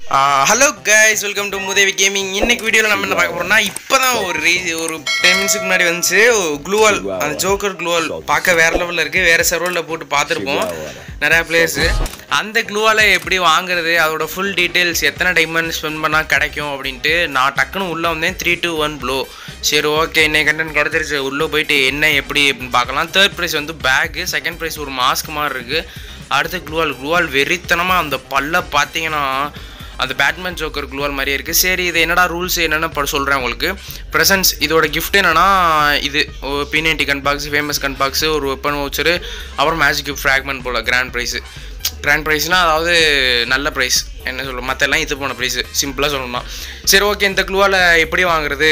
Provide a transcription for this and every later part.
hello guys welcome to Mudevi gaming இன்னைக்கு வீடியோவில் நம்ம என்ன பார்க்க போறோம்னா இப்போ தான் ஒரு ரீ ஒரு டென் மினிட்ஸ்க்கு முன்னாடி வந்துச்சு க்ளூவால் அந்த ஜோக்கர் க்ளூவால் பார்க்க வேற லெவலில் இருக்குது வேறு சர்வரில் போட்டு பார்த்துருப்போம் நிறையா பிளேயர்ஸு அந்த க்ளூவாலை எப்படி வாங்குறது அதோட ஃபுல் டீட்டெயில்ஸ் எத்தனை டைமண்ட் ஸ்பெண்ட் பண்ணால் கிடைக்கும் அப்படின்ட்டு நான் டக்குன்னு உள்ளே வந்தேன் த்ரீ டூ ஒன் ப்ளோ சரி ஓகே இன்னைக்கு கண்டென்ட் கிடச்சிருச்சு உள்ளே போயிட்டு என்ன எப்படி அப்படின்னு பார்க்கலாம் தேர்ட் ப்ரைஸ் வந்து பேக்கு செகண்ட் ப்ரைஸ் ஒரு மாஸ்க் மாதிரி இருக்குது அடுத்து க்ளூவால் க்ளூவால் வெறித்தனமாக அந்த பல்ல பார்த்தீங்கன்னா அந்த பேட்மேன் ஜோக்கர் க்ளூவல் மாதிரியே இருக்குது சரி இது என்னடா ரூல்ஸ் என்னென்னு இப்போ சொல்கிறேன் உங்களுக்கு ப்ரெசன்ஸ் இதோட gift என்னன்னா இது BND gun box famous gun box ஒரு வெப்பன் வவுச்சரு அப்புறம் மேஜிக் ஃப்ராக்மெண்ட் போல் கிராண்ட் ப்ரைஸு கிராண்ட் ப்ரைஸ்னால் அதாவது நல்ல ப்ரைஸ் என்ன சொல்ல மற்றெல்லாம் இது போன ப்ரைஸு சிம்பிளாக சொல்லணும்னா சரி ஓகே இந்த க்ளூவால் எப்படி வாங்குறது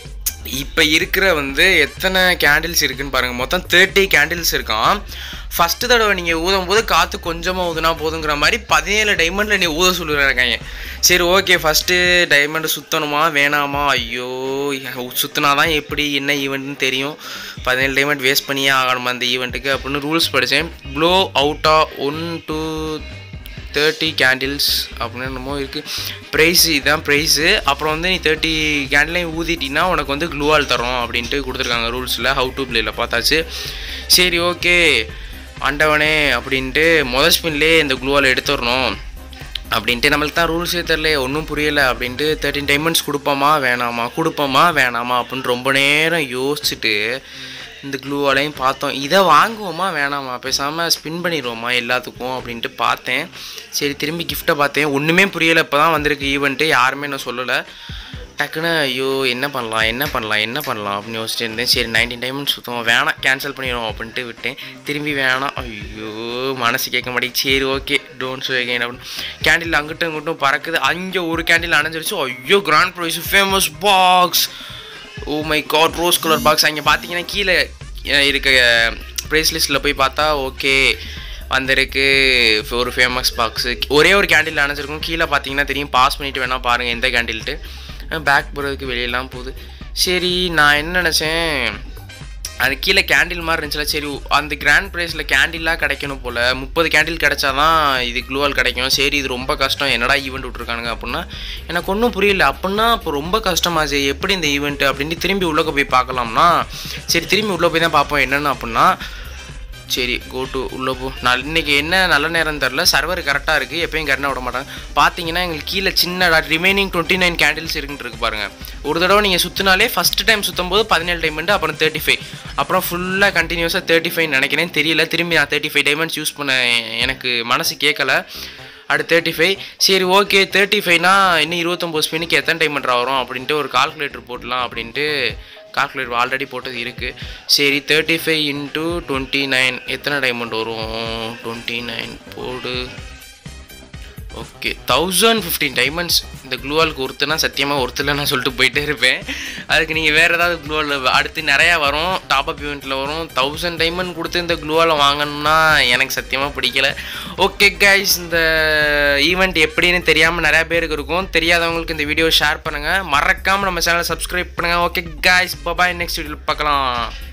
இப்போ இருக்கிற வந்து எத்தனை கேண்டில்ஸ் இருக்குன்னு பாருங்கள் மொத்தம் தேர்ட்டி கேண்டில்ஸ் இருக்கான் ஃபஸ்ட்டு தடவை நீங்கள் ஊதும் போது காற்று கொஞ்சமாக ஊதுனா போதுங்கிற மாதிரி பதினேழு டைமண்டில் நீ ஊத சொல்லிருக்காங்க சரி ஓகே ஃபஸ்ட்டு டைமண்டு சுற்றணுமா வேணாமா ஐயோ சுற்றினா தான் எப்படி என்ன ஈவெண்ட்னு தெரியும் பதினேழு டைமண்ட் வேஸ்ட் பண்ணியே ஆகணுமா அந்த ஈவெண்ட்டுக்கு அப்படின்னு ரூல்ஸ் படித்தேன் ப்ளோ அவுட்டா ஒன் டூ தேர்ட்டி கேண்டில்ஸ் அப்படின்னு என்னமோ இருக்குது ப்ரைஸ் இதுதான் ப்ரைஸு அப்புறம் வந்து நீ தேர்ட்டி கேண்டிலையும் ஊதிட்டின்னா உனக்கு வந்து க்ளூவால் தரோம் அப்படின்ட்டு கொடுத்துருக்காங்க ரூல்ஸில் ஹவு டு பிளேயில் பார்த்தாச்சு சரி ஓகே ஆண்டவனே அப்படின்ட்டு மொதல் ஸ்பின்லேயே இந்த க்ளூவால் எடுத்துடணும் அப்படின்ட்டு நம்மளுக்கு தான் ரூல்ஸே தெரில ஒன்றும் புரியலை அப்படின்ட்டு தேர்ட்டின் டைமண்ட்ஸ் கொடுப்போமா வேணாமா கொடுப்போமா வேணாமா அப்படின்னு ரொம்ப நேரம் யோசிச்சுட்டு இந்த க்ளூவாலையும் பார்த்தோம் இதை வாங்குவோமா வேணாமா பேசாமல் ஸ்பின் பண்ணிடுவோமா எல்லாத்துக்கும் அப்படின்ட்டு பார்த்தேன் சரி திரும்பி கிஃப்ட்டை பார்த்தேன் ஒன்றுமே புரியலை இப்போ தான் வந்திருக்கு ஈவெண்ட்டு யாருமே நான் சொல்லலை டக்குன்னு ஐயோ என்ன பண்ணலாம் என்ன பண்ணலாம் என்ன பண்ணலாம் அப்படின்னு யோசிச்சுட்டு இருந்தேன் சரி நைன்டீன் டைமண்ட் சுத்தம் வேணாம் கேன்சல் பண்ணிடுவோம் அப்படின்ட்டு விட்டேன் திரும்பி வேணாம் ஐயோ மனசு கேட்க மாட்டேங்குது சரி ஓகே டோன்ட் ஷோ அகைன் அப்படின்னு கேண்டில் அங்கிட்டும் இங்கிட்டும் பறக்குது அங்கே ஒரு கேண்டில் அணைஞ்சிருச்சு ஐயோ grand prize famous box oh my God rose colour box அங்கே பார்த்தீங்கன்னா கீழே அஹ், இருக்க ப்ரைஸ் லிஸ்ட்டில் போய் பார்த்தா ஓகே வந்திருக்கு ஒரு ஃபேமஸ் பாக்ஸு ஒரே ஒரு கேண்டில் அணைச்சிருக்கும் கீழே பார்த்தீங்கன்னா தெரியும் பாஸ் பண்ணிட்டு வேணால் பாருங்கள் எந்த கேண்டில்ட்டு பேக் போகிறதுக்கு வெளியெல்லாம் போகுது சரி நான் என்ன நினச்சேன் அது கீழே கேண்டில் மாதிரி இருந்துச்சுல சரி அந்த கிராண்ட் ப்ரைஸில் கேண்டில்லாம் கிடைக்கணும் போல் முப்பது கேண்டில் கிடைச்சாதான் இது க்ளூவால் கிடைக்கும் சரி இது ரொம்ப கஷ்டம் என்னடா ஈவெண்ட் விட்ருக்கானுங்க அப்படின்னா எனக்கு ஒன்றும் புரியல அப்படின்னா இப்போ ரொம்ப கஷ்டமாச்சு எப்படி இந்த ஈவெண்ட் அப்படின்ட்டு திரும்பி உள்ளே போய் பார்க்கலாம்னா சரி திரும்பி உள்ளே போய் தான் பார்ப்போம் என்னென்னு அப்படின்னா சரி கோ டு உள்ளே போ நான் இன்றைக்கி என்ன நல்ல நேரம் தெரில சர்வர் கரெக்டாக இருக்குது எப்பயும் கரெக்டாக விட மாட்டாங்க பார்த்தீங்கன்னா எங்களுக்கு கீழே சின்னடா ரிமைனிங் டுவெண்ட்டி நைன் கேண்டில்ஸ் இருக்குன்னு இருக்கு பாருங்கள் ஒரு தடவை நீங்கள் சுற்றினாலே ஃபஸ்ட்டு டைம் சுற்றும் போது பதினேழு டைமண்ட் அப்புறம் தேர்ட்டி ஃபைவ் அப்புறம் ஃபுல்லாக கண்டினியூஸாக தேர்ட்டி ஃபைவ் நினைக்கிறேன் தெரியல திரும்பி நான் தேர்ட்டி ஃபைவ் டைமண்ட்ஸ் யூஸ் பண்ண எனக்கு மனசு கேட்கல அடுத்து தேர்ட்டி ஃபைவ் சரி ஓகே தேர்ட்டி ஃபைவ்னா இன்னும் இருபத்தொம்போது ஸ்பின்னுக்கு எத்தனை டைமண்ட் வரும் அப்படின்ட்டு ஒரு கால்குலேட்டர் போடலாம் அப்படின்ட்டு கால்குலேட்டர் ஆல்ரெடி போட்டது இருக்குது சரி thirty five into twenty nine எத்தனை டைமண்ட் வரும் டுவெண்ட்டி நைன் போடு ஓகே தௌசண்ட் ஃபிஃப்டீன் டைமண்ட்ஸ் இந்த க்ளூவாலுக்கு ஒருத்தனா சத்தியமாக ஒருத்தர் நான் சொல்லிட்டு போயிட்டே இருப்பேன் அதுக்கு நீங்கள் வேறு ஏதாவது க்ளூவால் அடுத்து நிறையா வரும் டாப் அப் ஈவெண்ட்டில் வரும் தௌசண்ட் டைமண்ட் கொடுத்து இந்த க்ளூவால் வாங்கணும்னா எனக்கு சத்தியமாக பிடிக்கல ஓகே கைஸ் இந்த ஈவெண்ட் எப்படின்னு தெரியாமல் நிறையா பேருக்கு இருக்கும் தெரியாதவங்களுக்கு இந்த வீடியோ ஷேர் பண்ணுங்கள் மறக்காமல் நம்ம சேனலை சப்ஸ்கிரைப் பண்ணுங்கள் ஓகே கைஸ் பபாய் நெக்ஸ்ட் வீடியோவில் பார்க்கலாம்